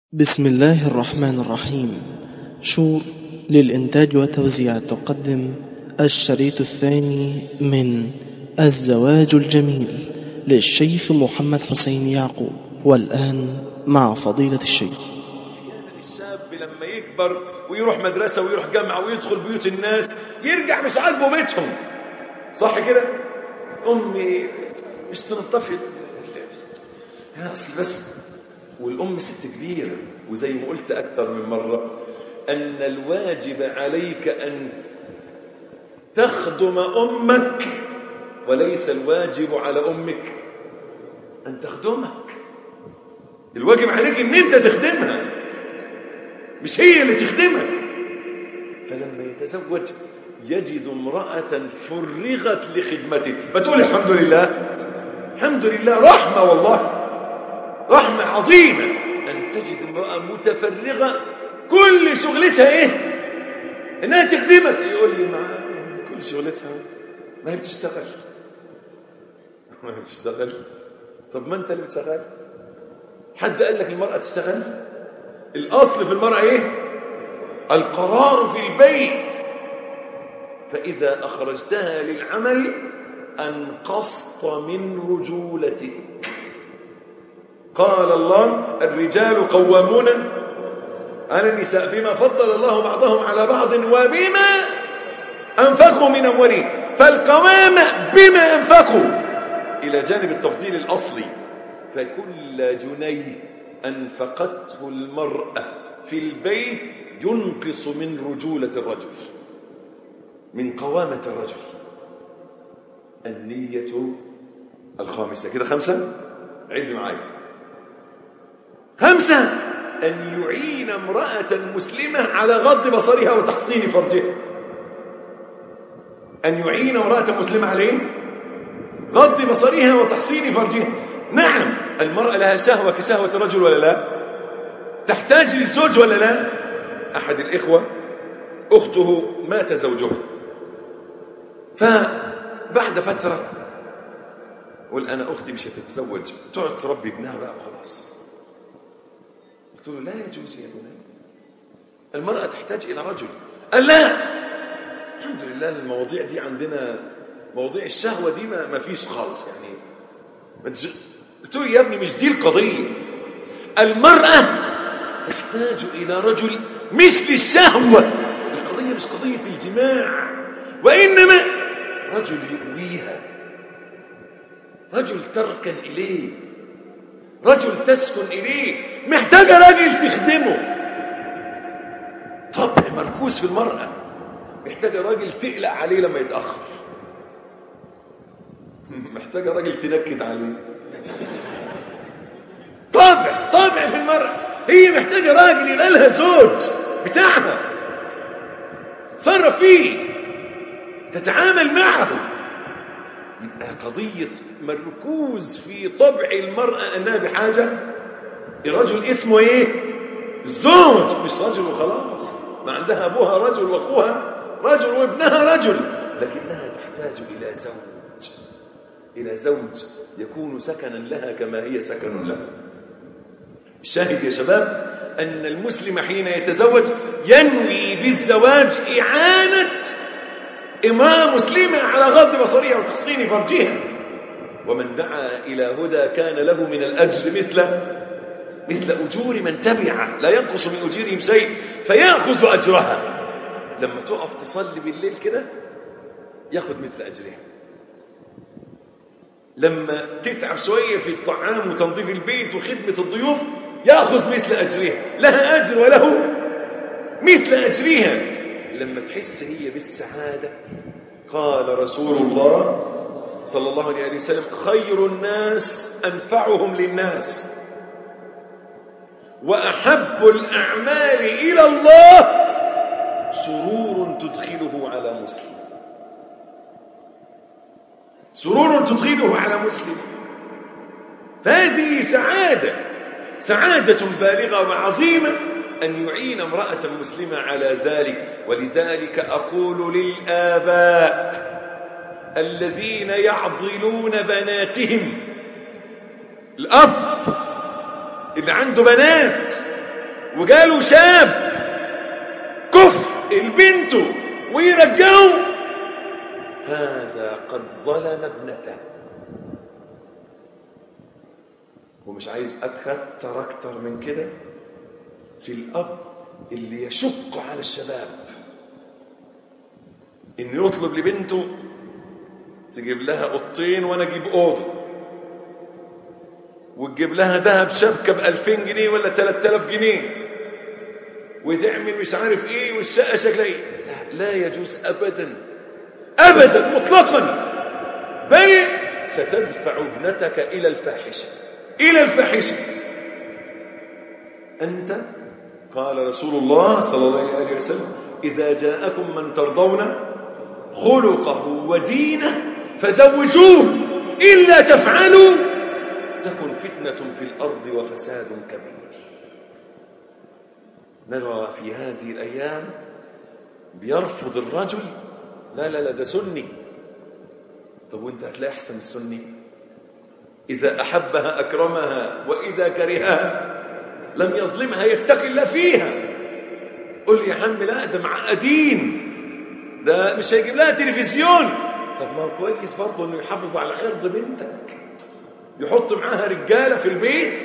بسم الله الرحمن الرحيم شور للإنتاج والتوزيع تقدم الشريط الثاني من الزواج الجميل للشيخ محمد حسين يعقوب والآن مع فضيلة الشيخ الشاب لما يكبر ويروح مدرسة ويروح جامعة ويدخل بيوت الناس يرجع مش عاجبه بيتهم صح كده أمي مش تنطفي اللبس أنا أصل بس والأم ست كبيرة وزي ما قلت أكثر من مرة أن الواجب عليك أن تخدم أمك وليس الواجب على أمك أن تخدمك الواجب عليك أن أنت تخدمها مش هي اللي تخدمك فلما يتزوج يجد امرأة فرغت لخدمته بتقول الحمد لله الحمد لله رحمة والله رحمة عظيمة أن تجد امرأة متفرغة كل شغلتها إيه إنها تخدمك يقول لي مع كل شغلتها ما هي بتشتغل ما هي بتشتغل طب ما أنت اللي بتشتغل حد قال لك المرأة تشتغل الأصل في المرأة إيه القرار في البيت فإذا أخرجتها للعمل أنقصت من رجولتك قال الله الرجال قوامون على النساء بما فضل الله بعضهم على بعض وبما أنفقوا من أموالهم فالقوامة بما أنفقوا إلى جانب التفضيل الأصلي فكل جنيه أنفقته المرأة في البيت ينقص من رجولة الرجل من قوامة الرجل النية الخامسة كده خمسة عد معايا خمسة أن يعين امرأة مسلمة على غض بصرها وتحصين فرجها أن يعين امرأة مسلمة عليه غض بصرها وتحصين فرجها نعم المرأة لها شهوة كشهوة الرجل ولا لا تحتاج للزوج ولا لا أحد الإخوة أخته مات زوجها فبعد فترة قل أنا أختي مش هتتزوج تقعد تربي ابنها بقى وخلاص قلت له لا يجوز يا بني المرأة تحتاج إلى رجل قال لا الحمد لله المواضيع دي عندنا مواضيع الشهوة دي ما, ما فيش خالص يعني ما تج... قلت له يا ابني مش دي القضية المرأة تحتاج إلى رجل مش للشهوة القضية مش قضية الجماع وإنما رجل يؤويها رجل تركن إليه رجل تسكن إليه محتاجة راجل تخدمه طبع مركوز في المرأة محتاجة راجل تقلق عليه لما يتأخر محتاجة راجل تنكد عليه طبع طبع في المرأة هي محتاجة راجل يبقى لها زوج بتاعها تتصرف فيه تتعامل معه يبقى قضية مركوز في طبع المرأة أنها بحاجة الرجل اسمه إيه الزوج مش رجل وخلاص ما عندها أبوها رجل وأخوها رجل وابنها رجل لكنها تحتاج إلى زوج إلى زوج يكون سكنا لها كما هي سكن له الشاهد يا شباب أن المسلم حين يتزوج ينوي بالزواج إعانة امرأة مسلمة على غض بصرها وتحصين فرجها ومن دعا إلى هدى كان له من الأجر مثل مثل أجور من تبعه لا ينقص من أجورهم شيء فيأخذ أجرها لما تقف تصلي بالليل كده ياخذ مثل أجرها لما تتعب شوية في الطعام وتنظيف البيت وخدمة الضيوف يأخذ مثل أجرها لها أجر وله مثل أجرها لما تحس هي بالسعادة قال رسول الله صلى الله عليه وسلم خير الناس أنفعهم للناس وأحب الأعمال إلى الله سرور تدخله على مسلم سرور تدخله على مسلم فهذه سعادة سعادة بالغة وعظيمة أن يعين امرأة مسلمة على ذلك ولذلك أقول للآباء الذين يعضلون بناتهم الأب اللي عنده بنات وقالوا شاب كفر البنت ويرجعوا هذا قد ظلم ابنته ومش عايز أكتر أكتر من كده في الأب اللي يشق على الشباب إنه يطلب لبنته تجيب لها قطين وأنا أجيب أوضة وتجيب لها ذهب شبكة بألفين جنيه ولا تلات آلاف جنيه وتعمل مش عارف إيه والشقة شكلها إيه لا, لا يجوز أبدا أبدا مطلقا بل ستدفع ابنتك إلى الفاحشة إلى الفاحشة أنت قال رسول الله صلى الله عليه وسلم إذا جاءكم من ترضون خلقه ودينه فزوجوه إلا تفعلوا تكن فتنة في الأرض وفساد كبير نرى في هذه الأيام بيرفض الرجل لا لا لا ده سني طب وانت هتلاقي أحسن السني إذا أحبها أكرمها وإذا كرهها لم يظلمها يتقي الله فيها قل يا عم لا ده معقدين ده مش هيجيب لها تلفزيون طب ما هو كويس برضه انه يحافظ على عرض بنتك يحط معاها رجاله في البيت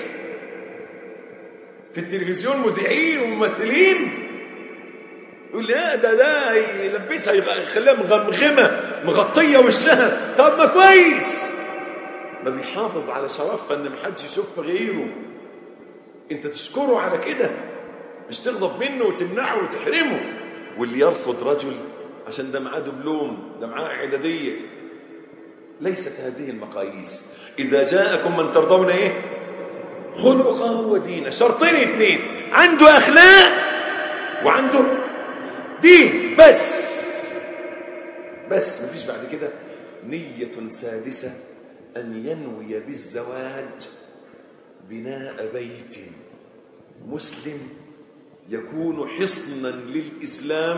في التلفزيون مذيعين وممثلين يقول لا ده ده يلبسها يخليها مغمغمه مغطيه وشها طب ما كويس ما بيحافظ على شرفها ان محدش يشوف غيره انت تشكره على كده مش تغضب منه وتمنعه وتحرمه واللي يرفض رجل عشان ده معاه دبلوم ده معاه اعداديه ليست هذه المقاييس اذا جاءكم من ترضون ايه خلقه ودينه شرطين اثنين عنده اخلاق وعنده دين بس بس مفيش بعد كده نية سادسة أن ينوي بالزواج بناء بيت مسلم يكون حصنا للإسلام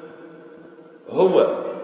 هو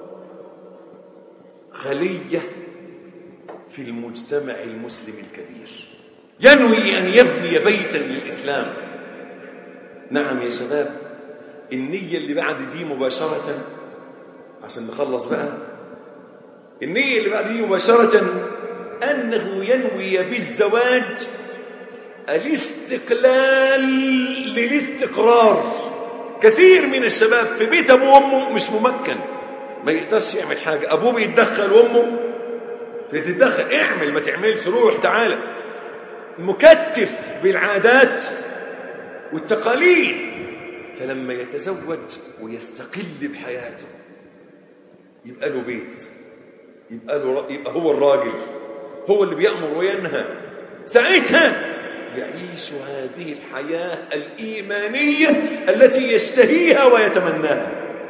خلية في المجتمع المسلم الكبير ينوي أن يبني بيتا للإسلام نعم يا شباب النية اللي بعد دي مباشرة عشان نخلص بقى النية اللي بعد دي مباشرة أنه ينوي بالزواج الاستقلال للاستقرار كثير من الشباب في بيت أبوه وأمه مش ممكن ما يقدرش يعمل حاجة أبوه بيتدخل وأمه بتتدخل اعمل ما تعملش روح تعالى مكتف بالعادات والتقاليد فلما يتزوج ويستقل بحياته يبقى له بيت يبقى, له يبقى هو الراجل هو اللي بيأمر وينهى ساعتها يعيش هذه الحياة الإيمانية التي يشتهيها ويتمناها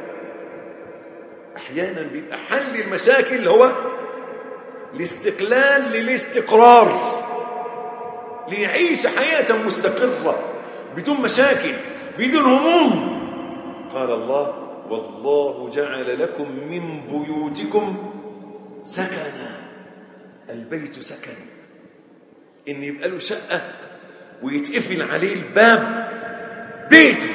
أحيانا بيبقى حل المشاكل هو الاستقلال للاستقرار ليعيش حياة مستقرة بدون مشاكل بدون هموم قال الله والله جعل لكم من بيوتكم سكنا البيت سكن ان يبقى له شقه ويتقفل عليه الباب بيته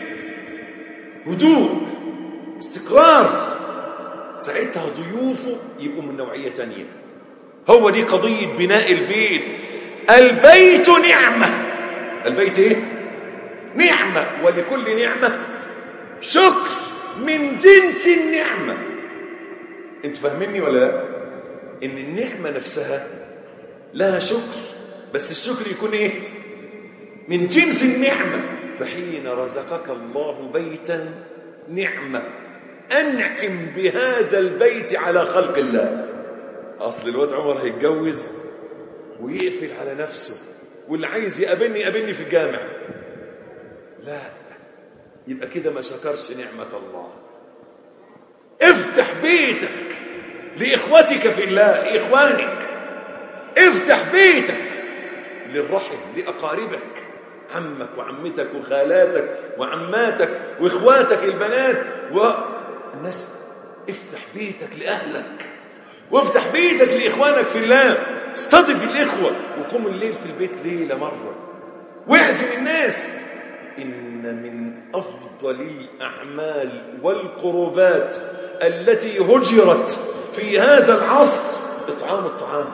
هدوء استقرار ساعتها ضيوفه يبقوا من نوعيه تانية هو دي قضيه بناء البيت البيت نعمه البيت ايه نعمه ولكل نعمه شكر من جنس النعمه انتوا فاهميني ولا لا ان النعمه نفسها لها شكر بس الشكر يكون ايه من جنس النعمه فحين رزقك الله بيتا نعمه انعم بهذا البيت على خلق الله اصل الواد عمر هيتجوز ويقفل على نفسه واللي عايز يقابلني يقابلني في الجامع لا يبقى كده ما شكرش نعمه الله افتح بيتك لاخوتك في الله لاخوانك افتح بيتك للرحم لأقاربك عمك وعمتك وخالاتك وعماتك واخواتك البنات والناس افتح بيتك لأهلك وافتح بيتك لإخوانك في الله استضف الإخوة وقوم الليل في البيت ليلة مرة واعزم الناس إن من أفضل الأعمال والقربات التي هجرت في هذا العصر إطعام الطعام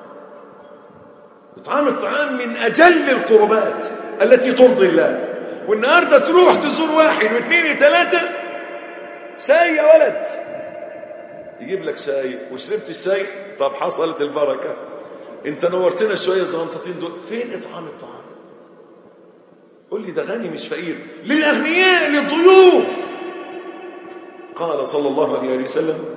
إطعام الطعام من أجل القربات التي ترضي الله والنهاردة تروح تزور واحد واثنين وثلاثة شاي يا ولد يجيب لك شاي وشربت الشاي طب حصلت البركة انت نورتنا شوية زغنطتين دول فين إطعام الطعام قول لي ده غني مش فقير للأغنياء للضيوف قال صلى الله عليه وسلم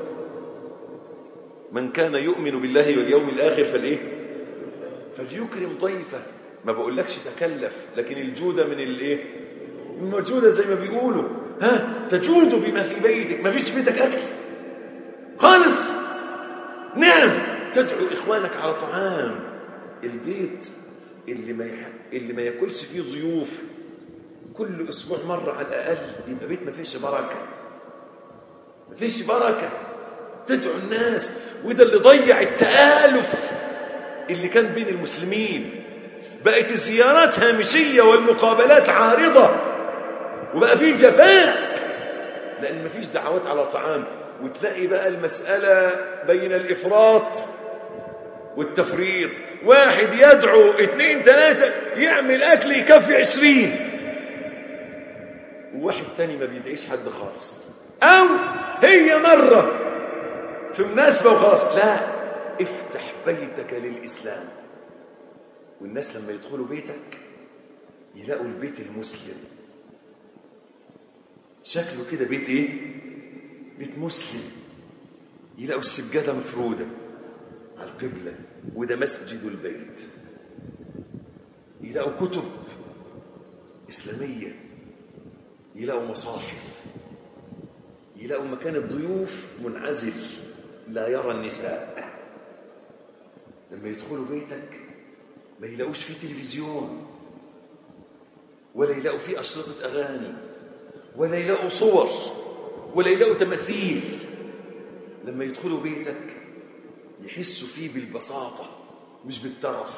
من كان يؤمن بالله واليوم الآخر فالإيه فليكرم ضيفه ما بقولكش تكلف لكن الجودة من الإيه من الجودة زي ما بيقولوا ها تجود بما في بيتك ما فيش في بيتك أكل خالص نعم تدعو إخوانك على طعام البيت اللي ما يح... اللي ما ياكلش فيه ضيوف كل اسبوع مره على الاقل يبقى بيت ما فيش بركه ما فيش بركه تدعو الناس وده اللي ضيع التآلف اللي كان بين المسلمين بقت الزيارات هامشيه والمقابلات عارضه وبقى فيه جفاء لان ما فيش دعوات على طعام وتلاقي بقى المساله بين الافراط والتفريط واحد يدعو اثنين ثلاثة يعمل أكل يكفي عشرين وواحد تاني ما بيدعيش حد خالص أو هي مرة في مناسبة وخلاص لا افتح بيتك للإسلام والناس لما يدخلوا بيتك يلاقوا البيت المسلم شكله كده بيت ايه بيت مسلم يلاقوا السجادة مفرودة على القبلة وده مسجد البيت يلاقوا كتب إسلامية يلاقوا مصاحف يلاقوا مكان الضيوف منعزل لا يرى النساء لما يدخلوا بيتك ما يلاقوش فيه تلفزيون ولا يلاقوا فيه أشرطة أغاني ولا يلاقوا صور ولا يلاقوا تماثيل لما يدخلوا بيتك يحسوا فيه بالبساطة مش بالترف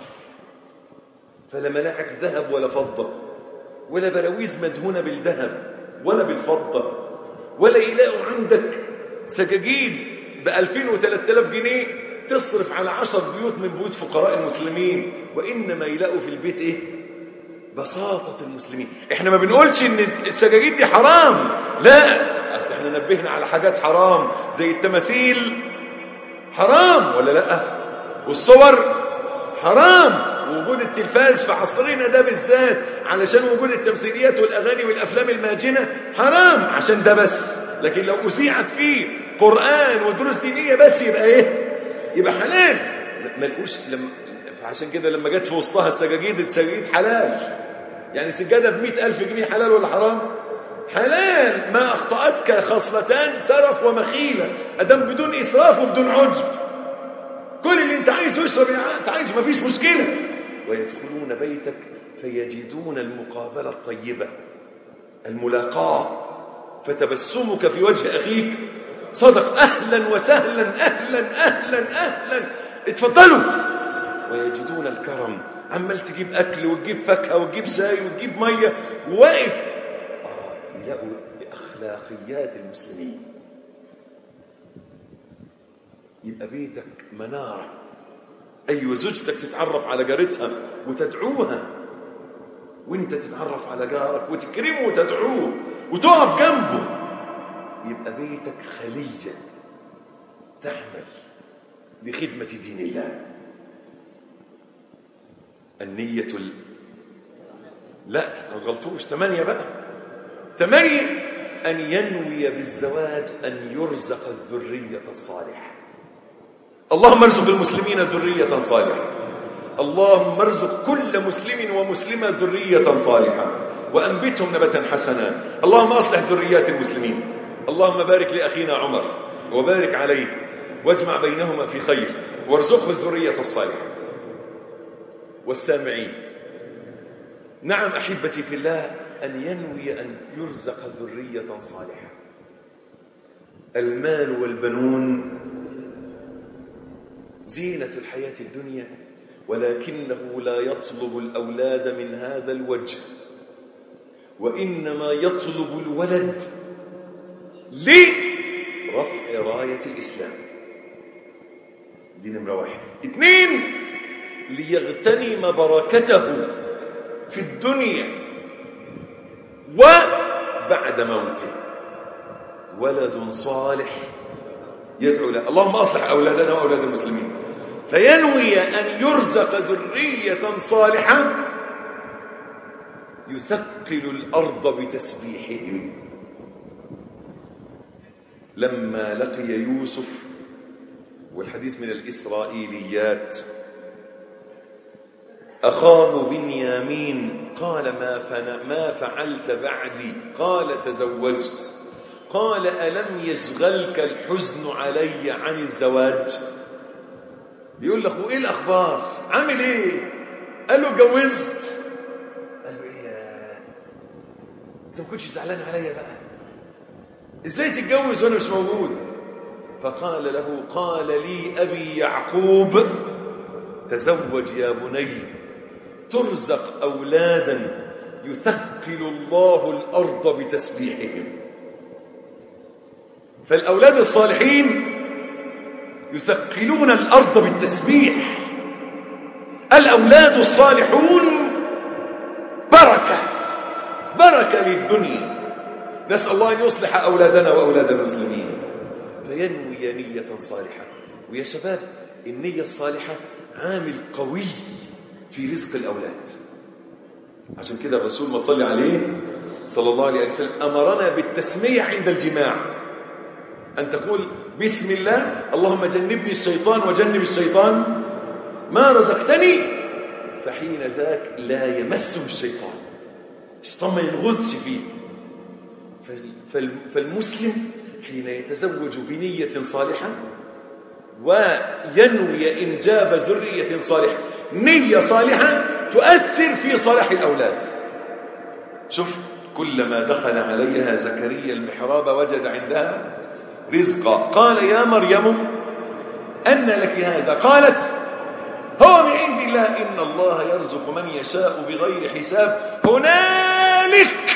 فلا ملاعك ذهب ولا فضة ولا براويز مدهونة بالذهب ولا بالفضة ولا يلاقوا عندك سجاجيد بألفين وثلاثة آلاف جنيه تصرف على عشر بيوت من بيوت فقراء المسلمين وإنما يلاقوا في البيت إيه بساطة المسلمين احنا ما بنقولش ان السجاجيد دي حرام لا اصل احنا نبهنا على حاجات حرام زي التماثيل حرام ولا لا والصور حرام وجود التلفاز في عصرنا ده بالذات علشان وجود التمثيليات والاغاني والافلام الماجنه حرام عشان ده بس لكن لو اذيعت فيه قران ودروس دينيه بس يبقى ايه يبقى حلال ما نقولش لما فعشان كده لما جت في وسطها السجاجيد السجاجيد حلال يعني سجاده ب ألف جنيه حلال ولا حرام حلال ما أخطأتك خصلتان سرف ومخيلة أدم بدون إسراف وبدون عجب كل اللي أنت عايزه اشرب أنت عايز ما فيش مشكلة ويدخلون بيتك فيجدون المقابلة الطيبة الملاقاة فتبسمك في وجه أخيك صدق أهلا وسهلا أهلا أهلا أهلا اتفضلوا ويجدون الكرم عمال تجيب أكل وتجيب فاكهة وتجيب شاي وتجيب مية وواقف آه يلاقوا أخلاقيات المسلمين يبقى بيتك منارة أيوة زوجتك تتعرف على جارتها وتدعوها وانت تتعرف على جارك وتكرمه وتدعوه وتقف جنبه يبقى بيتك خلية تعمل لخدمة دين الله النية ال... لا ما غلطوش ثمانية بقى ثمانية أن ينوي بالزواج أن يرزق الذرية الصالحة اللهم ارزق المسلمين ذرية صالحة اللهم ارزق كل مسلم ومسلمة ذرية صالحة وأنبتهم نبتا حسنا اللهم أصلح ذريات المسلمين اللهم بارك لأخينا عمر وبارك عليه واجمع بينهما في خير وارزقه الذرية الصالحة والسامعين نعم أحبتي في الله أن ينوي أن يرزق ذرية صالحة المال والبنون زينة الحياة الدنيا ولكنه لا يطلب الأولاد من هذا الوجه وإنما يطلب الولد لرفع راية الإسلام دي نمرة واحد اثنين ليغتنم بركته في الدنيا وبعد موته ولد صالح يدعو له اللهم أصلح أولادنا وأولاد المسلمين فينوي أن يرزق ذرية صالحة يثقل الأرض بتسبيحهم لما لقي يوسف والحديث من الإسرائيليات أخاه بنيامين قال ما, فن ما فعلت بعدي قال تزوجت قال ألم يشغلك الحزن علي عن الزواج بيقول له ايه الاخبار عامل ايه قال له اتجوزت قال له ايه يا انت ما كنتش زعلان عليا بقى ازاي تتجوز وانا مش موجود فقال له قال لي ابي يعقوب تزوج يا بني ترزق اولادا يثقل الله الارض بتسبيحهم فالاولاد الصالحين يثقلون الأرض بالتسبيح الأولاد الصالحون بركة بركة للدنيا نسأل الله أن يصلح أولادنا وأولاد المسلمين فينوي نية صالحة ويا شباب النية الصالحة عامل قوي في رزق الأولاد عشان كده الرسول ما صلي عليه صلى الله عليه وسلم أمرنا بالتسمية عند الجماع أن تقول بسم الله اللهم جنبني الشيطان وجنب الشيطان ما رزقتني فحين ذاك لا يمسه الشيطان الشيطان ما ينغزش فيه فالمسلم حين يتزوج بنية صالحة وينوي إنجاب ذرية صالحة نية صالحة تؤثر في صلاح الأولاد شوف كلما دخل عليها زكريا المحراب وجد عندها رزقا قال يا مريم أن لك هذا قالت هو من عند الله إن الله يرزق من يشاء بغير حساب هنالك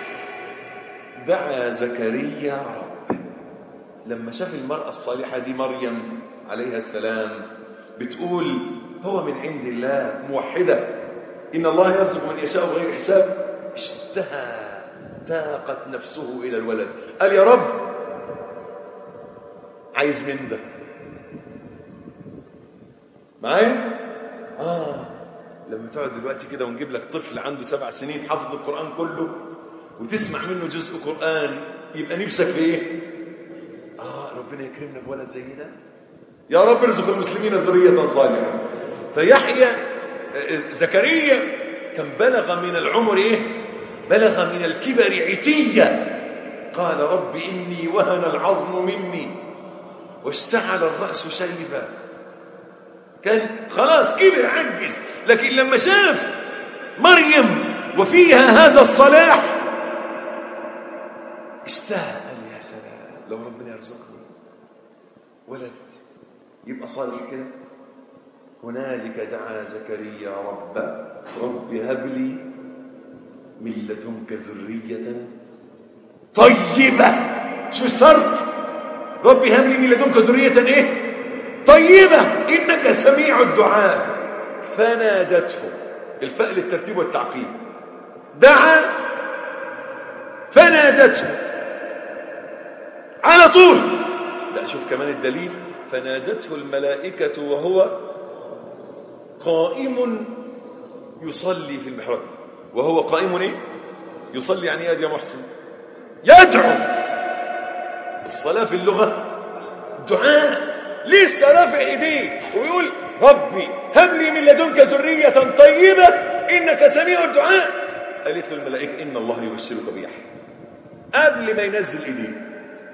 دعا زكريا ربه لما شاف المرأة الصالحة دي مريم عليها السلام بتقول هو من عند الله موحدة إن الله يرزق من يشاء بغير حساب اشتهى تاقت نفسه إلى الولد قال يا رب عايز من ده معايا اه لما تقعد دلوقتي كده ونجيب لك طفل عنده سبع سنين حافظ القرآن كله وتسمع منه جزء قرآن يبقى نفسك في ايه اه ربنا يكرمنا بولد زي ده يا رب ارزق المسلمين ذرية صالحة فيحيى زكريا كان بلغ من العمر ايه بلغ من الكبر عتية قال رب إني وهن العظم مني واشتعل الرأس شيبا كان خلاص كبر عجز لكن لما شاف مريم وفيها هذا الصلاح اشتهى قال يا سلام لو ربنا يرزقني ولد يبقى صالح كده هنالك دعا زكريا ربه رب هب لي من لدنك ذرية طيبة شو صرت ربي هب لي من لدنك ذرية ايه طيبة إنك سميع الدعاء فنادته الفاء للترتيب والتعقيب دعا فنادته على طول لا شوف كمان الدليل فنادته الملائكة وهو قائم يصلي في المحراب وهو قائم ايه يصلي يعني يا محسن يدعو الصلاة في اللغة دعاء لسه رافع ايديه ويقول ربي هب لي من لدنك ذرية طيبة إنك سميع الدعاء قالت له الملائكة إن الله يبشرك بيحيى قبل ما ينزل ايديه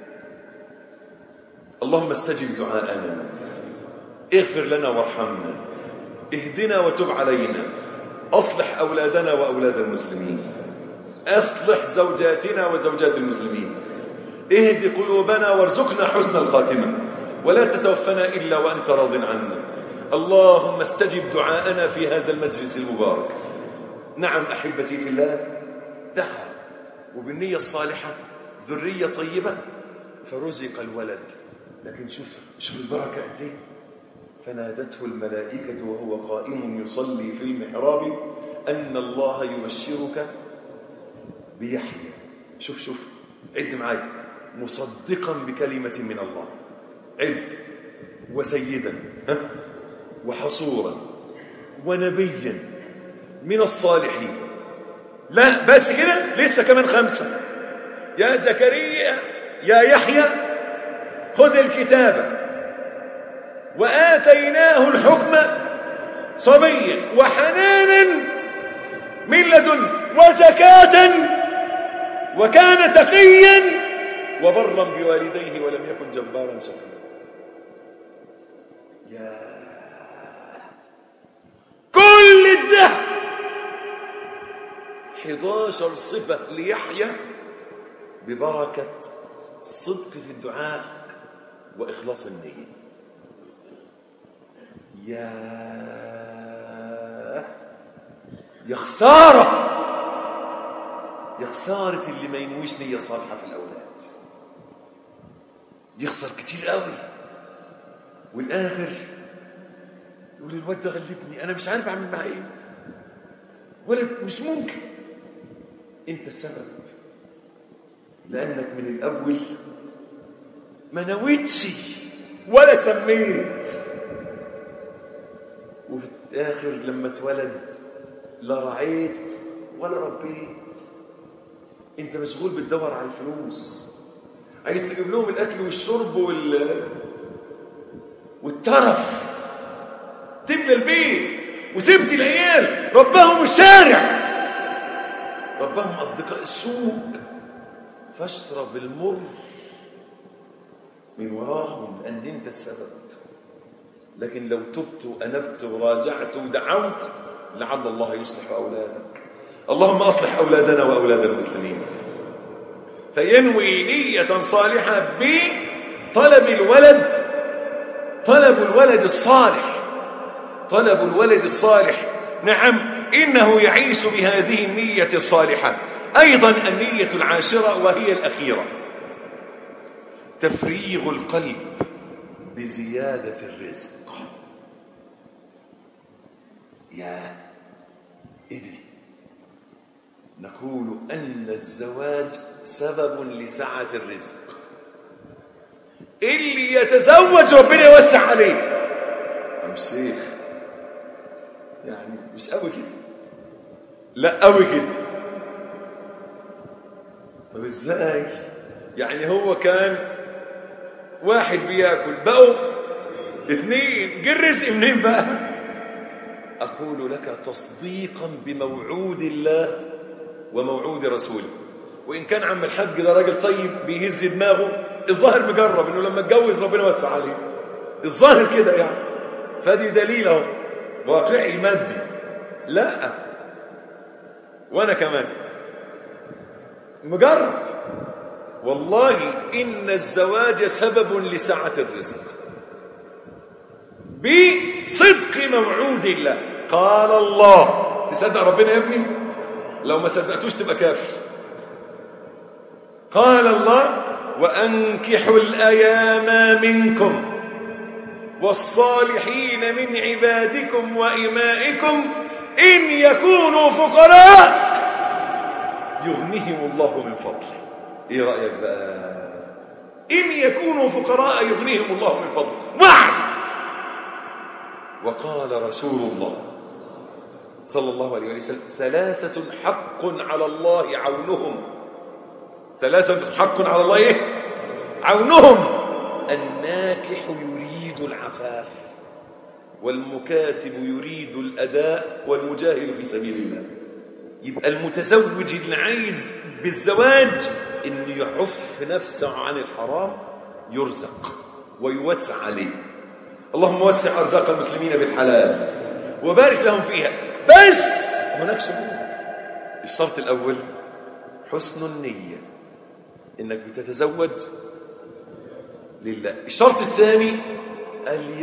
اللهم استجب دعاءنا اغفر لنا وارحمنا اهدنا وتب علينا أصلح أولادنا وأولاد المسلمين أصلح زوجاتنا وزوجات المسلمين اهد قلوبنا وارزقنا حسن الخاتمة ولا تتوفنا إلا وأنت راض عنا اللهم استجب دعاءنا في هذا المجلس المبارك نعم أحبتي في الله دعا وبالنية الصالحة ذرية طيبة فرزق الولد لكن شوف شوف البركة قد ايه فنادته الملائكة وهو قائم يصلي في المحراب أن الله يبشرك بيحيى شوف شوف عد معايا مصدقا بكلمة من الله عد وسيدا ها؟ وحصورا ونبيا من الصالحين لا بس كده لسه كمان خمسة يا زكريا يا يحيى خذ الكتاب وآتيناه الحكم صبيا وحنانا من لدن وزكاة وكان تقيا وبرا بوالديه ولم يكن جبارا شقيا يا كل ده 11 صفة ليحيى ببركة الصدق في الدعاء وإخلاص النية يا يا خسارة يا خسارة اللي ما ينويش نية صالحة في الأولاد يخسر كتير قوي والآخر يقول الواد ده غلبني أنا مش عارف أعمل معاه إيه ولا مش ممكن أنت السبب لأنك من الأول ما نويتش ولا سميت وفي الآخر لما اتولد لا رعيت ولا ربيت انت مشغول بتدور على الفلوس عايز تجيب لهم الاكل والشرب وال والترف تملى البيت وسبت العيال ربهم الشارع ربهم اصدقاء السوق فاشرب المر من وراهم ان انت السبب لكن لو تبت وانبت وراجعت ودعوت لعل الله يصلح اولادك اللهم اصلح اولادنا واولاد المسلمين فينوي نيه صالحه بطلب الولد طلب الولد الصالح طلب الولد الصالح نعم انه يعيش بهذه النيه الصالحه ايضا النيه العاشره وهي الاخيره تفريغ القلب بزياده الرزق يا ايه دي نقول ان الزواج سبب لسعه الرزق اللي يتزوج ربنا يوسع عليه يا شيخ يعني مش قوي كده لا قوي كده طب ازاي يعني هو كان واحد بياكل بقوا اثنين جه الرزق منين بقى أقول لك تصديقا بموعود الله وموعود رسوله وإن كان عم الحاج ده راجل طيب بيهز دماغه الظاهر مجرب إنه لما اتجوز ربنا وسع عليه الظاهر كده يعني فدي دليل اهو واقعي مادي لا وأنا كمان مجرب والله إن الزواج سبب لسعة الرزق بصدق موعود الله قال الله تصدق ربنا يا ابني لو ما صدقتوش تبقى كافر قال الله وأنكحوا الأيام منكم والصالحين من عبادكم وإمائكم إن يكونوا فقراء يغنيهم الله من فضله ايه رأيك بقى إن يكونوا فقراء يغنيهم الله من فضله وعد وقال رسول الله صلى الله عليه وسلم ثلاثة حق على الله عونهم ثلاثة حق على الله إيه؟ عونهم الناكح يريد العفاف والمكاتب يريد الأداء والمجاهد في سبيل الله يبقى المتزوج اللي عايز بالزواج انه يعف نفسه عن الحرام يرزق ويوسع عليه اللهم وسع ارزاق المسلمين بالحلال وبارك لهم فيها بس هناك شروط الشرط الاول حسن النيه انك بتتزوج لله الشرط الثاني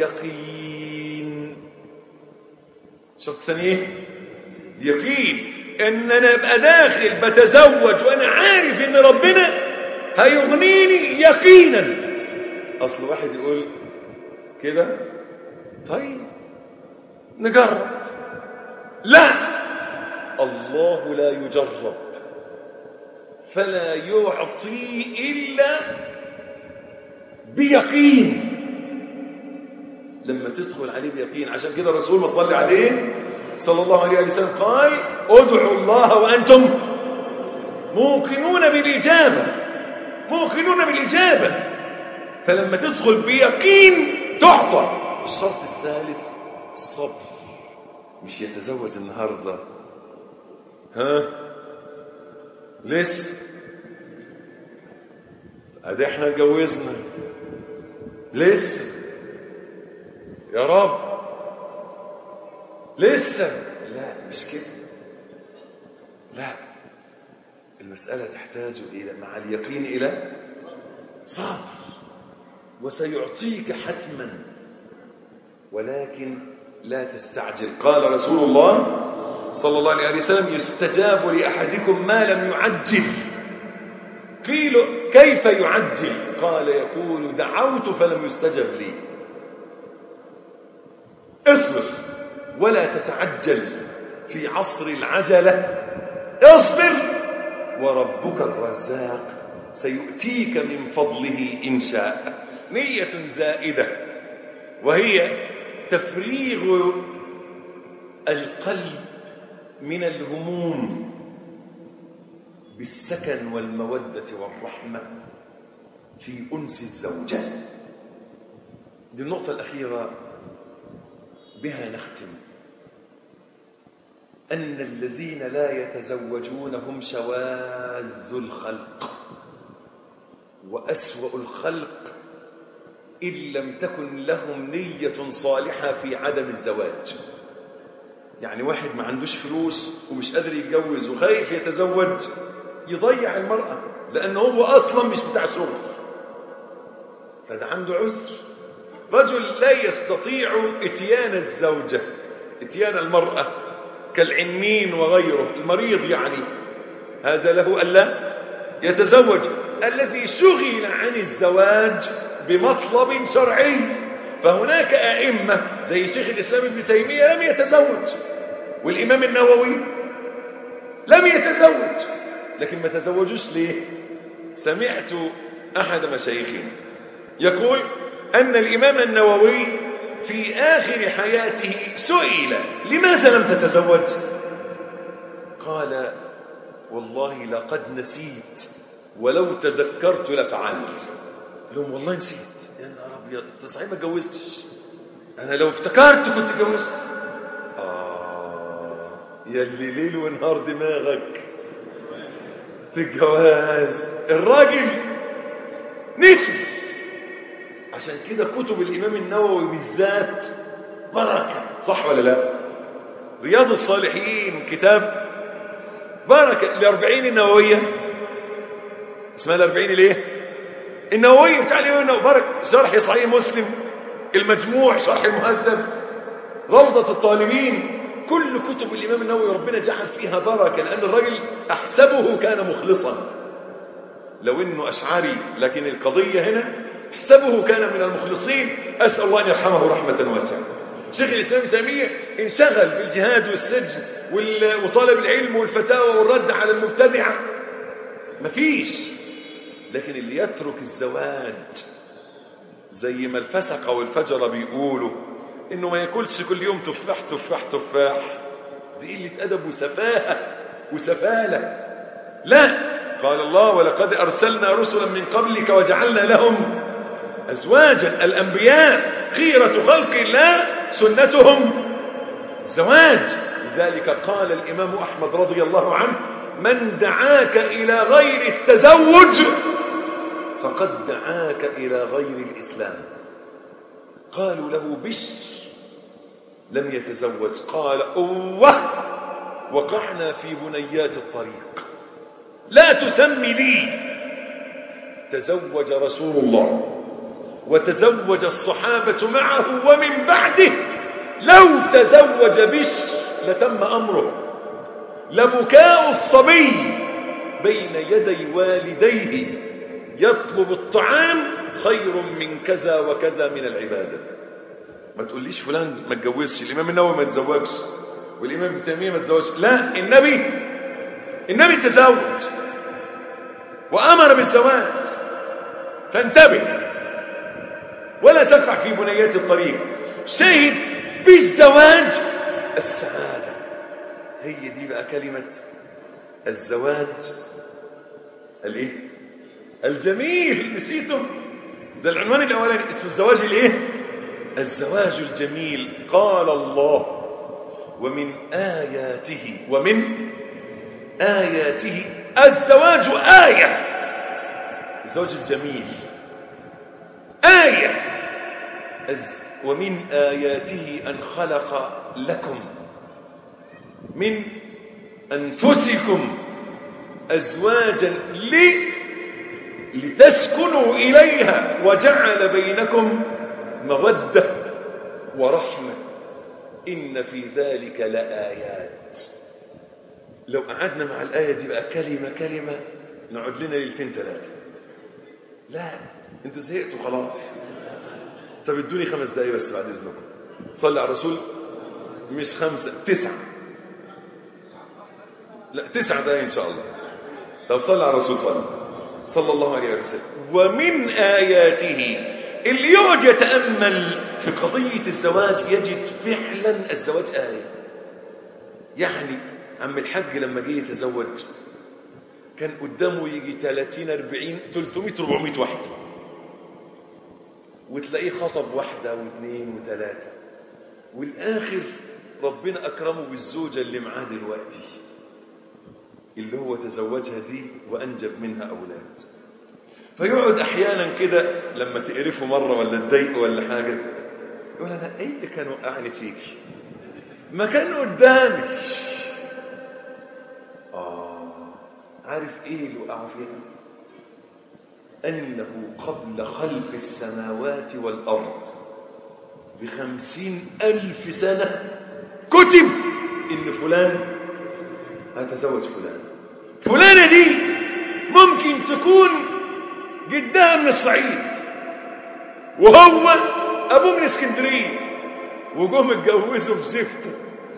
اليقين الشرط الثاني ايه اليقين ان انا ابقى داخل بتزوج وانا عارف ان ربنا هيغنيني يقينا اصل واحد يقول كده طيب نجرب لا الله لا يجرب فلا يعطي الا بيقين لما تدخل عليه بيقين عشان كده الرسول ما تصلي عليه صلى الله عليه وسلم قال ادعوا الله وانتم موقنون بالاجابه موقنون بالاجابه فلما تدخل بيقين تعطى الشرط الثالث الصبر مش يتزوج النهارده ها لسه ادي احنا اتجوزنا لسه يا رب لسه لا مش كده لا المسألة تحتاج إلى مع اليقين إلى صبر وسيعطيك حتما ولكن لا تستعجل قال رسول الله صلى الله عليه وسلم يستجاب لأحدكم ما لم يعجل قيل كيف يعجل قال يقول دعوت فلم يستجب لي اصبر ولا تتعجل في عصر العجلة اصبر وربك الرزاق سيؤتيك من فضله إن شاء نية زائدة وهي تفريغ القلب من الهموم بالسكن والمودة والرحمة في أنس الزوجة دي النقطة الأخيرة بها نختم أن الذين لا يتزوجون هم شواذ الخلق وأسوأ الخلق إن لم تكن لهم نية صالحة في عدم الزواج يعني واحد ما عندوش فلوس ومش قادر يتجوز وخايف يتزوج يضيع المرأة لأنه هو أصلا مش بتاع شغل فده عنده عذر رجل لا يستطيع اتيان الزوجة اتيان المرأة كالعنين وغيره المريض يعني هذا له ألا يتزوج الذي شغل عن الزواج بمطلب شرعي فهناك أئمة زي شيخ الإسلام ابن تيمية لم يتزوج والإمام النووي لم يتزوج لكن ما تزوجوش ليه سمعت أحد مشايخنا يقول أن الإمام النووي في آخر حياته سئل لماذا لم تتزوج قال والله لقد نسيت ولو تذكرت لفعلت لهم والله نسيت يا نهار ابيض انت صحيح ما اتجوزتش انا لو افتكرت كنت اتجوزت اه يا اللي ليل ونهار دماغك في الجواز الراجل نسي عشان كده كتب الامام النووي بالذات بركه صح ولا لا رياض الصالحين كتاب بركه الاربعين النوويه اسمها الاربعين ليه النووي بتاع الإمام النووي برك شرح صحيح مسلم المجموع شرح المهذب روضة الطالبين كل كتب الإمام النووي ربنا جعل فيها بركة لأن الرجل أحسبه كان مخلصا لو إنه أشعري لكن القضية هنا أحسبه كان من المخلصين أسأل الله أن يرحمه رحمة واسعة شيخ الإسلام ابن تيمية انشغل بالجهاد والسجن وطالب العلم والفتاوى والرد على المبتدعة مفيش لكن اللي يترك الزواج زي ما الفسقة والفجرة بيقولوا انه ما ياكلش كل يوم تفاح تفاح تفاح دي قلة أدب وسفاهة وسفالة لا قال الله ولقد أرسلنا رسلا من قبلك وجعلنا لهم أزواجا الأنبياء خيرة خلق الله سنتهم الزواج لذلك قال الإمام أحمد رضي الله عنه من دعاك إلى غير التزوج فقد دعاك إلى غير الإسلام قالوا له بش لم يتزوج قال أوه وقعنا في بنيات الطريق لا تسمي لي تزوج رسول الله وتزوج الصحابة معه ومن بعده لو تزوج بش لتم أمره لبكاء الصبي بين يدي والديه يطلب الطعام خير من كذا وكذا من العبادة ما تقوليش فلان ما اتجوزش الإمام النووي ما تزوجش والإمام ابن تيمية ما تزوجش لا النبي النبي تزوج وأمر بالزواج فانتبه ولا تقع في بنيات الطريق شاهد بالزواج السعادة هي دي بقى كلمة الزواج الايه الجميل نسيتم ده العنوان الاولاني اسم الزواج الايه الزواج الجميل قال الله ومن آياته ومن آياته الزواج آية الزواج الجميل آية الز- ومن آياته أن خلق لكم من أنفسكم أزواجا لي لتسكنوا إليها وجعل بينكم مودة ورحمة إن في ذلك لآيات لو قعدنا مع الآية دي بقى كلمة كلمة نقعد لنا ليلتين ثلاثة لا انتوا زهقتوا خلاص طب ادوني خمس دقايق بس بعد اذنكم صلي على الرسول مش خمسة تسعة لا تسعة دقايق ان شاء الله طب صلي على الرسول صلى صلى الله عليه وسلم ومن آياته اللي يقعد يتأمل في قضية الزواج يجد فعلا الزواج آية يعني عم الحاج لما جه يتزوج كان قدامه يجي 30 40 300 400 واحده وتلاقيه خطب واحده واثنين وثلاثه والاخر ربنا اكرمه بالزوجه اللي معاه دلوقتي اللي هو تزوجها دي وانجب منها اولاد فيقعد احيانا كده لما تقرفه مره ولا تضايقه ولا حاجه يقول انا ايه اللي كان وقعني فيك ما كان قدامي عارف ايه اللي وقعوا فيها انه قبل خلق السماوات والارض بخمسين الف سنه كتب ان فلان هتزوج فلان فلانه دي ممكن تكون جدها من الصعيد وهو ابوه من اسكندريه وجم اتجوزوا في زفته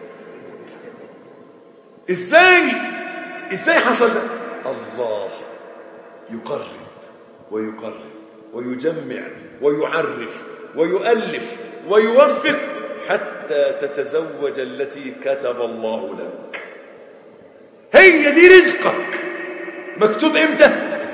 ازاي ازاي حصل ده الله يقرب ويقرب ويجمع ويعرف ويؤلف ويوفق حتى تتزوج التي كتب الله لك هي دي رزقك مكتوب امتى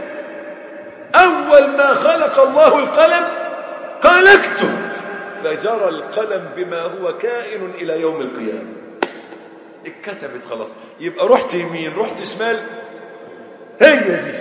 اول ما خلق الله القلم قال اكتب فجرى القلم بما هو كائن الى يوم القيامه اتكتبت خلاص يبقى رحت يمين رحت شمال هي دي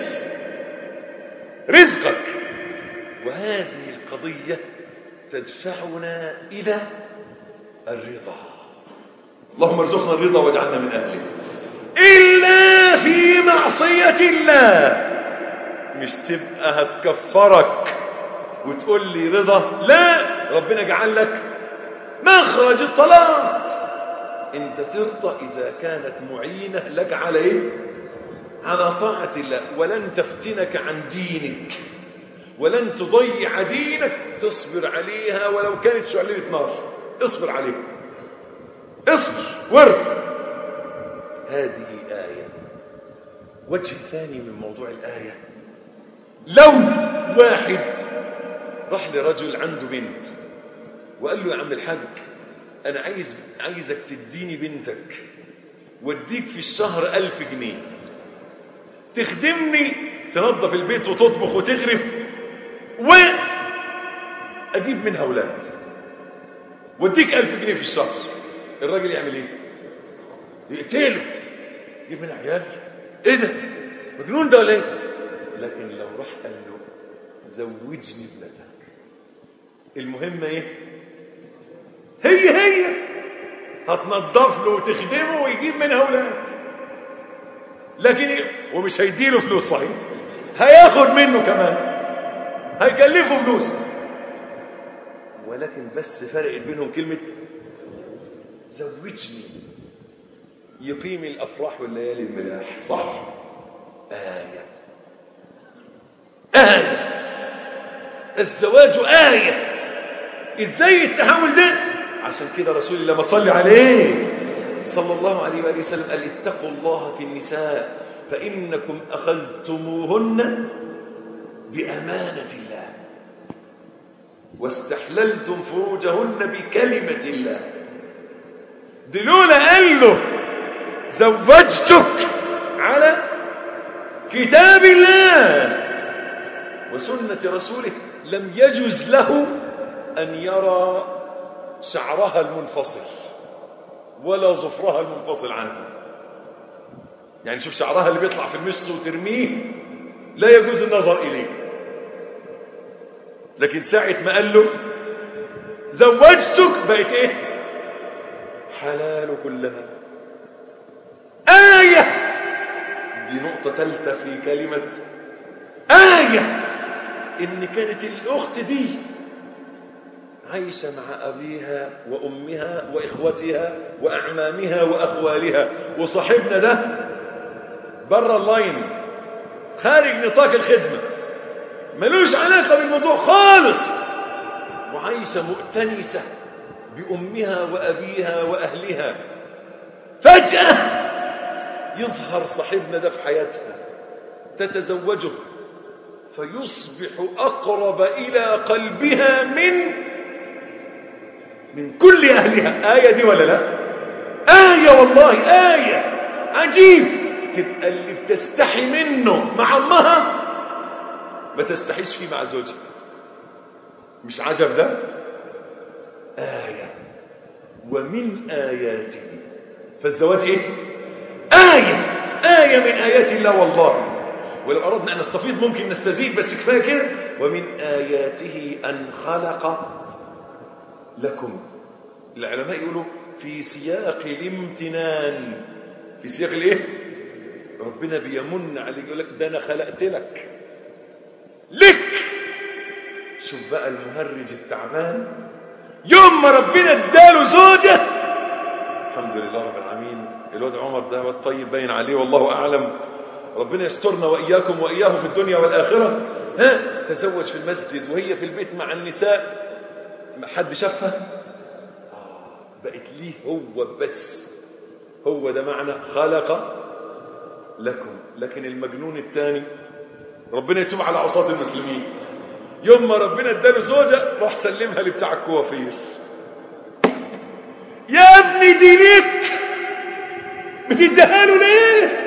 رزقك وهذه القضية تدفعنا إلى الرضا اللهم ارزقنا الرضا واجعلنا من أهله إلا في معصية الله مش تبقى هتكفرك وتقول لي رضا لا ربنا جعل لك مخرج الطلاق انت ترضى اذا كانت معينه لك على ايه على طاعه الله ولن تفتنك عن دينك ولن تضيع دينك تصبر عليها ولو كانت شعلة نار اصبر عليها اصبر وارض هذه آية وجه ثاني من موضوع الآية لو واحد راح لرجل عنده بنت وقال له يا عم الحاج أنا عايز عايزك تديني بنتك واديك في الشهر ألف جنيه تخدمني تنظف البيت وتطبخ وتغرف وأجيب منها أولاد واديك ألف جنيه في الشهر الراجل يعمل إيه؟ يقتله يجيب منها عيال إيه ده؟ مجنون ده ولا إيه؟ لكن لو راح قال له زوجني ابنتك المهمة إيه؟ هي هي هتنضف له وتخدمه ويجيب منها اولاد لكن إيه؟ ومش هيديله فلوس صحيح هياخد منه كمان هيكلفه فلوس ولكن بس فرق بينهم كلمة زوجني يقيم الأفراح والليالي الملاح صح آية آية الزواج آية إزاي التحول ده عشان كده رسول الله ما تصلي عليه صلى الله عليه وآله وسلم قال اتقوا الله في النساء فإنكم أخذتموهن بأمانة الله واستحللتم فروجهن بكلمة الله دلولا قال له زوجتك على كتاب الله وسنة رسوله لم يجز له أن يرى شعرها المنفصل ولا ظفرها المنفصل عنه يعني شوف شعرها اللي بيطلع في المشط وترميه لا يجوز النظر إليه لكن ساعة ما قال له زوجتك بقت ايه حلال كلها آية دي نقطة ثالثة في كلمة آية إن كانت الأخت دي عايشة مع أبيها وأمها وإخوتها وأعمامها وأخوالها وصاحبنا ده بره اللاين خارج نطاق الخدمة ملوش علاقة بالموضوع خالص وعايشة مؤتنسة بأمها وأبيها وأهلها فجأة يظهر صاحبنا ده في حياتها تتزوجه فيصبح أقرب إلى قلبها من من كل أهلها آية دي ولا لا آية والله آية عجيب تبقى اللي بتستحي منه مع أمها ما تستحيش فيه مع زوجها مش عجب ده آية ومن آياته فالزواج إيه آية آية من آيات الله والله ولو أردنا أن نستفيض ممكن نستزيد بس كفاية كده ومن آياته أن خلق لكم العلماء يقولوا في سياق الامتنان في سياق الايه ربنا بيمن عليك يقول لك ده انا خلقت لك لك شوف بقى المهرج التعبان يوم ما ربنا اداله زوجه الحمد لله رب العالمين الواد عمر ده واد طيب باين عليه والله اعلم ربنا يسترنا واياكم واياه في الدنيا والاخره ها تزوج في المسجد وهي في البيت مع النساء حد شافها بقت ليه هو بس هو ده معنى خلق لكم لكن المجنون الثاني ربنا يتوب على عصاة المسلمين يوم ما ربنا اداله زوجة راح سلمها لبتاع الكوافير يا ابني دي ليك بتديها له ليه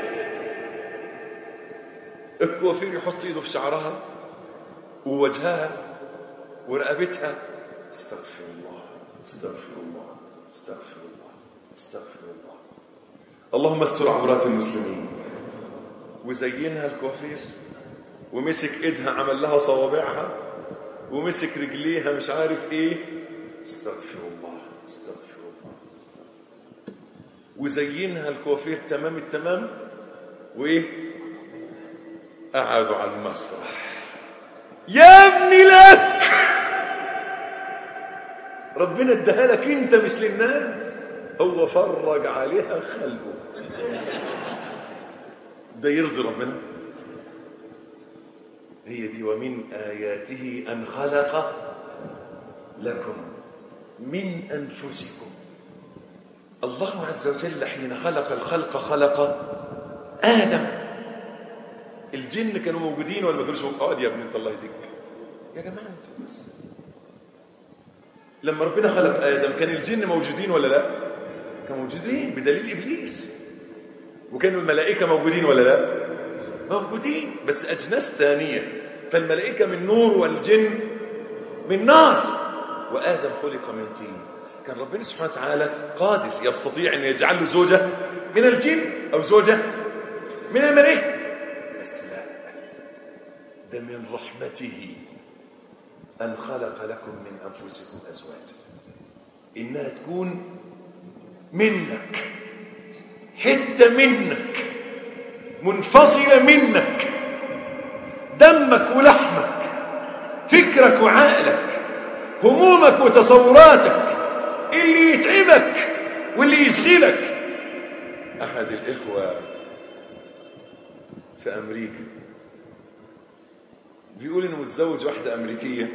الكوافير يحط ايده في شعرها ووجهها ورقبتها استغفر الله استغفر الله استغفر الله استغفر الله اللهم استر عورات المسلمين وزينها الكوافير ومسك ايدها عمل لها صوابعها ومسك رجليها مش عارف ايه استغفر الله استغفر الله استغفر وزينها الكوافير تمام التمام وايه قعدوا على المسرح يا ابني لك ربنا اداها لك انت مش للناس هو فرج عليها خلقه ده يرضي ربنا هي دي ومن آياته أن خلق لكم من أنفسكم الله عز وجل حين خلق الخلق خلق آدم الجن كانوا موجودين ولا ما كانوش اقعد يا ابني انت الله يهديك يا جماعه انتوا بس لما ربنا خلق ادم كان الجن موجودين ولا لا كانوا موجودين بدليل ابليس وكانوا الملائكه موجودين ولا لا موجودين بس اجناس ثانيه فالملائكه من نور والجن من نار وادم خلق من طين كان ربنا سبحانه وتعالى قادر يستطيع ان يجعل له زوجه من الجن او زوجه من الملائكه بس لا ده من رحمته أن خلق لكم من أنفسكم أزواجا إنها تكون منك حتة منك منفصلة منك دمك ولحمك فكرك وعقلك همومك وتصوراتك اللي يتعبك واللي يشغلك أحد الإخوة في أمريكا بيقول إنه متزوج واحدة أمريكية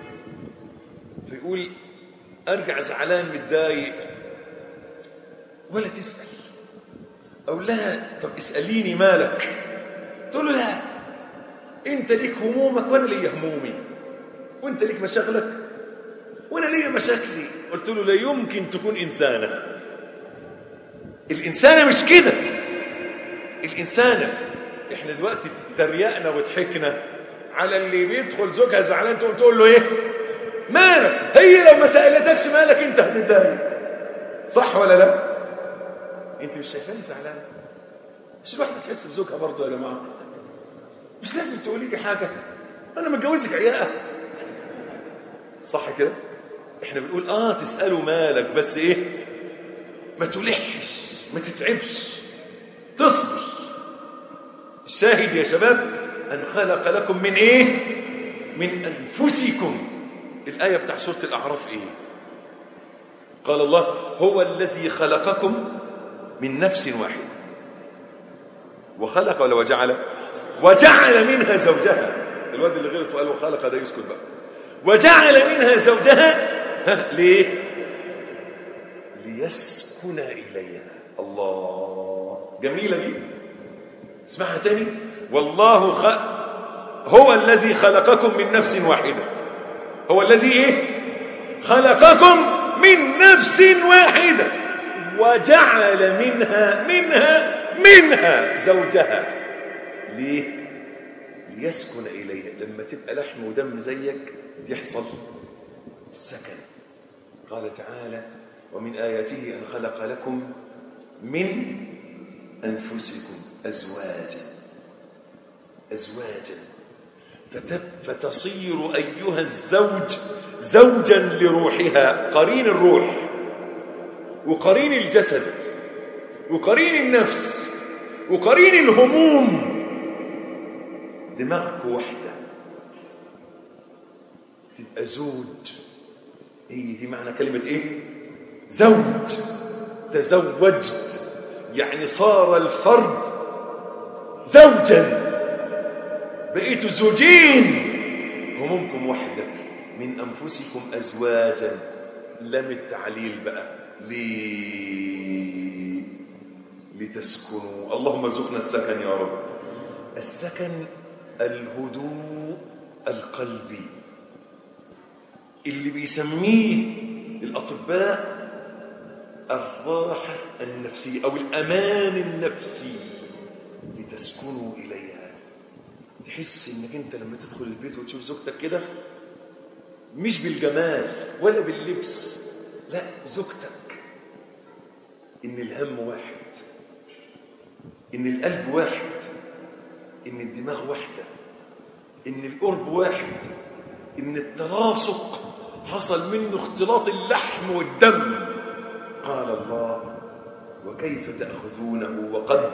فيقول أرجع زعلان متضايق ولا تسأل أقول لها طب اسأليني مالك تقول له لا أنت ليك همومك وأنا ليا همومي وأنت ليك مشاغلك وأنا ليا مشاكلي قلت له لا يمكن تكون إنسانة الإنسانة مش كده الإنسانة إحنا دلوقتي تريقنا وضحكنا على اللي بيدخل زوجها زعلان تقوم تقول له إيه مالك هي لو ما سألتكش مالك أنت هتتضايق صح ولا لا أنت مش شايفاني زعلان مش الواحدة تحس بزوجها برضه يا جماعة مش لازم تقولي لي حاجة أنا متجوزك عياء صح كده احنا بنقول اه تسأله مالك بس ايه ما تلحش ما تتعبش تصبر الشاهد يا شباب أن خلق لكم من إيه من أنفسكم الآية بتاع سورة الأعراف إيه قال الله هو الذي خلقكم من نفس واحدة وخلق ولا وجعل وجعل منها زوجها الواد اللي غلط وقال وخلق ده يسكت بقى وجعل منها زوجها ها ليه ليسكن إليها الله جميلة دي اسمعها تاني والله خ... هو الذي خلقكم من نفس واحدة هو الذي ايه خلقكم من نفس واحدة وجعل منها منها منها زوجها ليه ليسكن إليها لما تبقى لحم ودم زيك يحصل السكن قال تعالى ومن آياته أن خلق لكم من أنفسكم أزواجا أزواجا فتب فتصير أيها الزوج زوجا لروحها قرين الروح وقرين الجسد وقرين النفس وقرين الهموم دماغك واحدة تبقى زوج هي دي معنى كلمة ايه زوج تزوجت يعني صار الفرد زوجا بقيتوا زوجين همومكم واحدة من أنفسكم أزواجا لم التعليل بقى ليه لتسكنوا اللهم ارزقنا السكن يا رب السكن الهدوء القلبي اللي بيسميه الأطباء الراحة النفسية أو الأمان النفسي لتسكنوا إليها تحس إنك أنت لما تدخل البيت وتشوف زوجتك كده مش بالجمال ولا باللبس لا زوجتك إن الهم واحد إن القلب واحد إن الدماغ واحدة إن القرب واحد إن التلاصق حصل منه اختلاط اللحم والدم قال الله وكيف تأخذونه وقد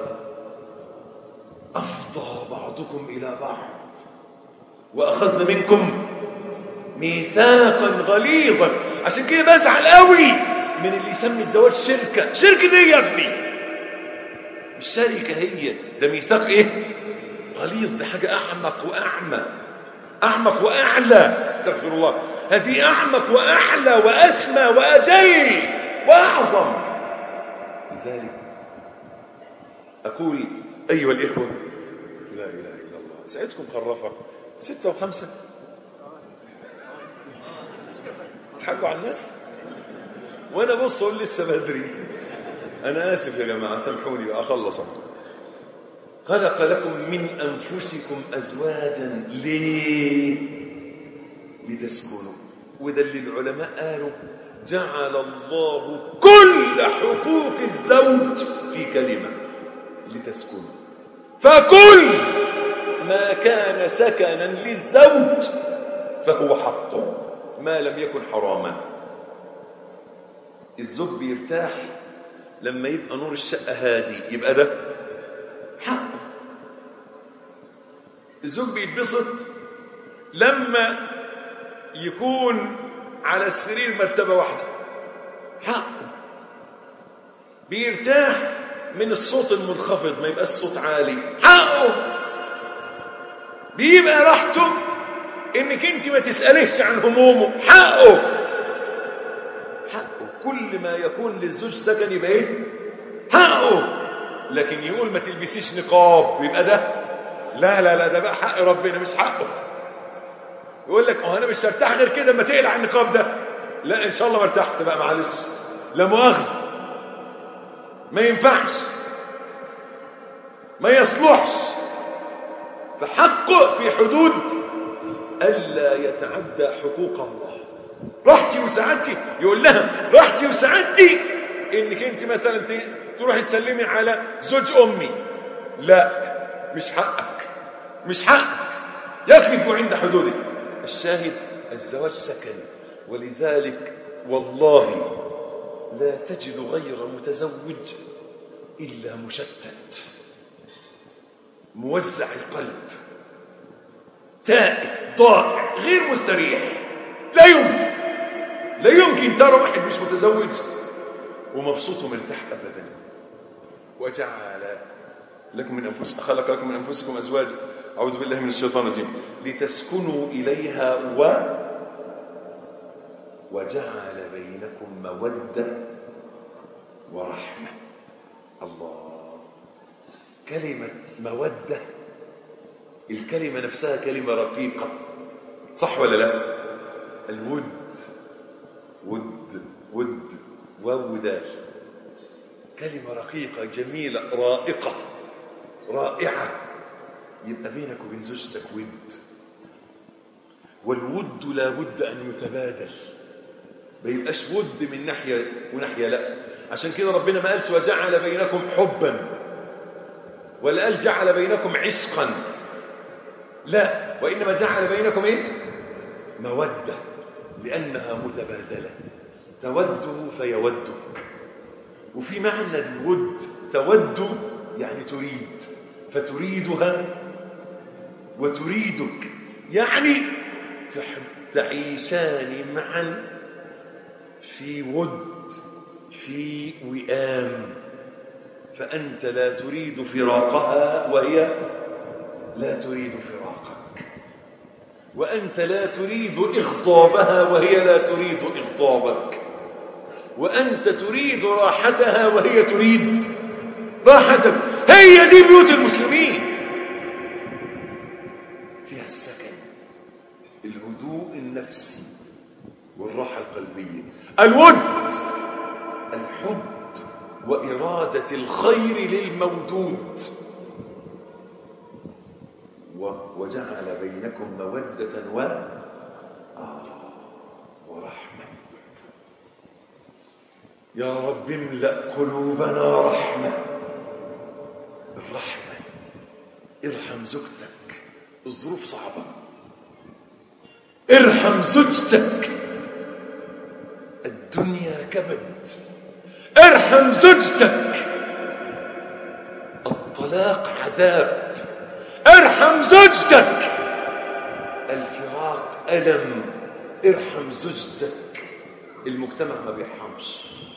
أفضى بعضكم إلى بعض وأخذنا منكم ميثاقا غليظا عشان كده بزعل قوي من اللي يسمي الزواج شركة شركة دي يا ابني مش شركة هي ده ميثاق ايه غليظ ده حاجة أعمق وأعمى أعمق وأعلى استغفر الله هذه أعمق وأعلى وأسمى وأجل وأعظم لذلك أقول أيها الإخوة لا إله إلا الله سعيدكم خرفة ستة وخمسة تضحكوا على الناس وأنا بص أقول لسه بدري أنا آسف يا جماعة سامحوني بقى أخلص خلق لكم من أنفسكم أزواجا ليه لتسكنوا وده اللي العلماء قالوا جعل الله كل حقوق الزوج في كلمة لتسكنوا فكل ما كان سكنا للزوج فهو حقه ما لم يكن حراما الزوج بيرتاح لما يبقى نور الشقة هادي يبقى ده حق الزوج بيتبسط لما يكون على السرير مرتبة واحدة حق بيرتاح من الصوت المنخفض ما يبقاش الصوت عالي حقه بيبقى راحته انك انت ما تسأليش عن همومه حقه حقه كل ما يكون للزوج سكن يبقى ايه حقه لكن يقول ما تلبسيش نقاب يبقى ده لا لا لا ده بقى حق ربنا مش حقه يقول لك اه انا مش هرتاح غير كده اما تقلع النقاب ده لا ان شاء الله ما ارتحت بقى معلش لا مؤاخذه ما ينفعش ما يصلحش فحقه في حدود الا يتعدى حقوق الله راحتي وسعادتي يقول لها راحتي وسعادتي انك انت مثلا ت- تروحي تسلمي على زوج امي لا مش حقك مش حقك يقف عند حدوده الشاهد الزواج سكن ولذلك والله لا تجد غير متزوج إلا مشتت موزع القلب تائه ضائع غير مستريح لا يمكن لا يمكن ترى واحد مش متزوج ومبسوط ومرتاح أبدا وجعل لكم من أنفسكم خلق لكم من أنفسكم أزواجا أعوذ بالله من الشيطان الرجيم لتسكنوا إليها و وجعل بينكم مودة ورحمة الله كلمة مودة الكلمة نفسها كلمة رقيقة صح ولا لا الود ود ود وودال كلمة رقيقة جميلة رائقة رائعة يبقى بينك وبين زوجتك ود والود لا بد أن يتبادل ما يبقاش ود من ناحية وناحية لا عشان كده ربنا ما قالش وجعل بينكم حبا ولا قال جعل بينكم عشقا لا وإنما جعل بينكم إيه مودة لأنها متبادلة توده فيودك وفي معنى الود تود يعني تريد فتريدها وتريدك يعني تحب تعيشان معا في ود في وئام فأنت لا تريد فراقها وهي لا تريد فراقك وأنت لا تريد إغضابها وهي لا تريد إغضابك وأنت تريد راحتها وهي تريد راحتك هي دي بيوت المسلمين فيها السكن الهدوء النفسي والراحة القلبية الود الحب وإرادة الخير للموجود و- وجعل بينكم مودة و آه ورحمة يا رب املأ قلوبنا رحمة الرحمة ارحم زوجتك الظروف صعبة ارحم زوجتك الدنيا كبد ارحم زوجتك الطلاق عذاب ارحم زوجتك الفراق ألم ارحم زوجتك المجتمع ما بيرحمش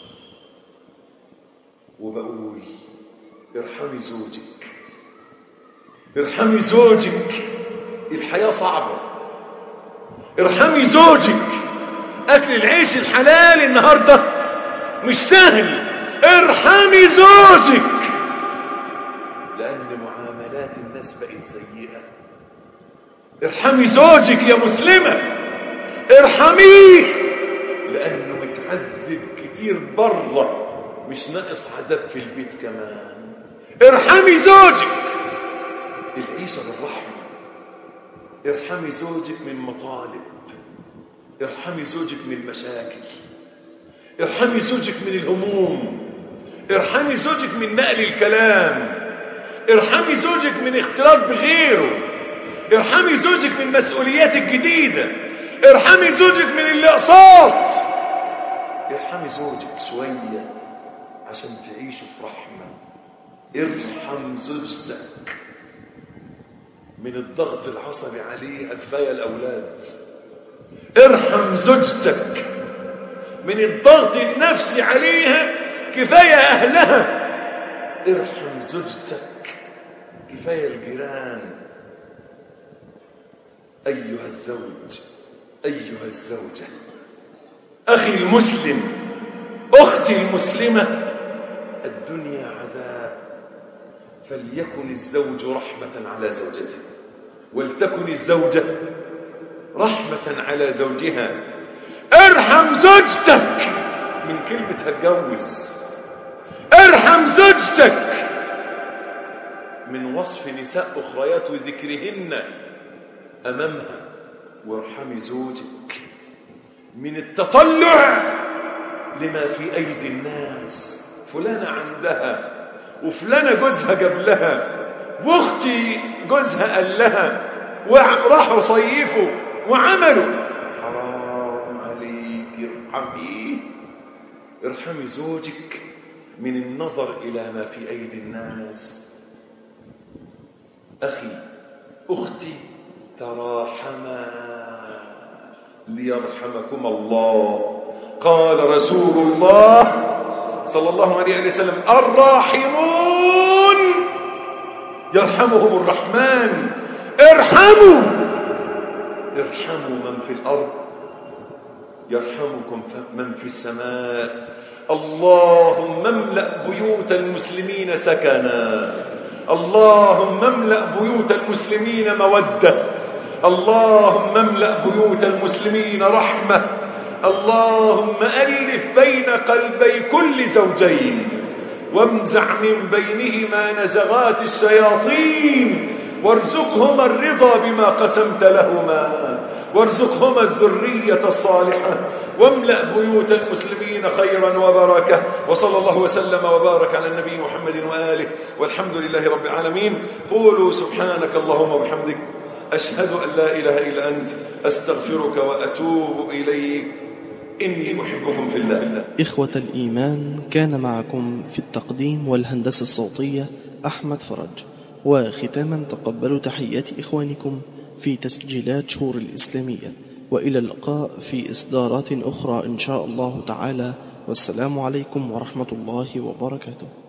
وبقول ارحمي زوجك ارحمي زوجك الحياة صعبة ارحمي زوجك أكل العيش الحلال النهاردة مش سهل ارحمي زوجك لأن معاملات الناس بقت سيئة ارحمي زوجك يا مسلمة ارحميه لأنه متعذب كتير بره مش ناقص عذاب في البيت كمان ارحمي زوجك العيشة بالرحمة ارحمي زوجك من مطالب ارحمي زوجك من مشاكل ارحمي زوجك من الهموم ارحمي زوجك من نقل الكلام ارحمي زوجك من اختلاط بغيره ارحمي زوجك من مسؤوليات الجديدة ارحمي زوجك من الاقساط ارحمي زوجك شوية عشان تعيشوا في رحمة ارحم زوجتك من الضغط العصبي عليها كفاية الأولاد ارحم زوجتك من الضغط النفسي عليها كفاية أهلها ارحم زوجتك كفاية الجيران أيها الزوج أيها الزوجة أخي المسلم أختي المسلمة الدنيا عذاب فليكن الزوج رحمة على زوجته ولتكن الزوجة رحمة على زوجها ارحم زوجتك من كلمة هتجوز ارحم زوجتك من وصف نساء أخريات وذكرهن أمامها وارحمي زوجك من التطلع لما في أيدي الناس فلانة عندها وفلانة جوزها جاب لها واختي جوزها قال لها وراحوا صيفوا وعملوا حرام عليك ارحمي ارحمي زوجك من النظر إلى ما في أيدي الناس أخي أختي تراحما ليرحمكم الله قال رسول الله صلى الله عليه وسلم الراحمون يرحمهم الرحمن ارحموا ارحموا من في الأرض يرحمكم من في السماء اللهم املأ بيوت المسلمين سكنا اللهم املأ بيوت المسلمين مودة اللهم املأ بيوت المسلمين رحمة اللهم ألف بين قلبي كل زوجين وامزع من بينهما نزغات الشياطين وارزقهما الرضا بما قسمت لهما وارزقهما الذرية الصالحة واملأ بيوت المسلمين خيرا وبركة وصلى الله وسلم وبارك على النبي محمد وآله والحمد لله رب العالمين قولوا سبحانك اللهم وبحمدك أشهد أن لا إله إلا أنت أستغفرك وأتوب إليك إني أحبكم في الله إخوة الإيمان كان معكم في التقديم والهندسة الصوتية أحمد فرج وختاما تقبلوا تحيات إخوانكم في تسجيلات شور الإسلامية وإلى اللقاء في إصدارات أخرى إن شاء الله تعالى والسلام عليكم ورحمة الله وبركاته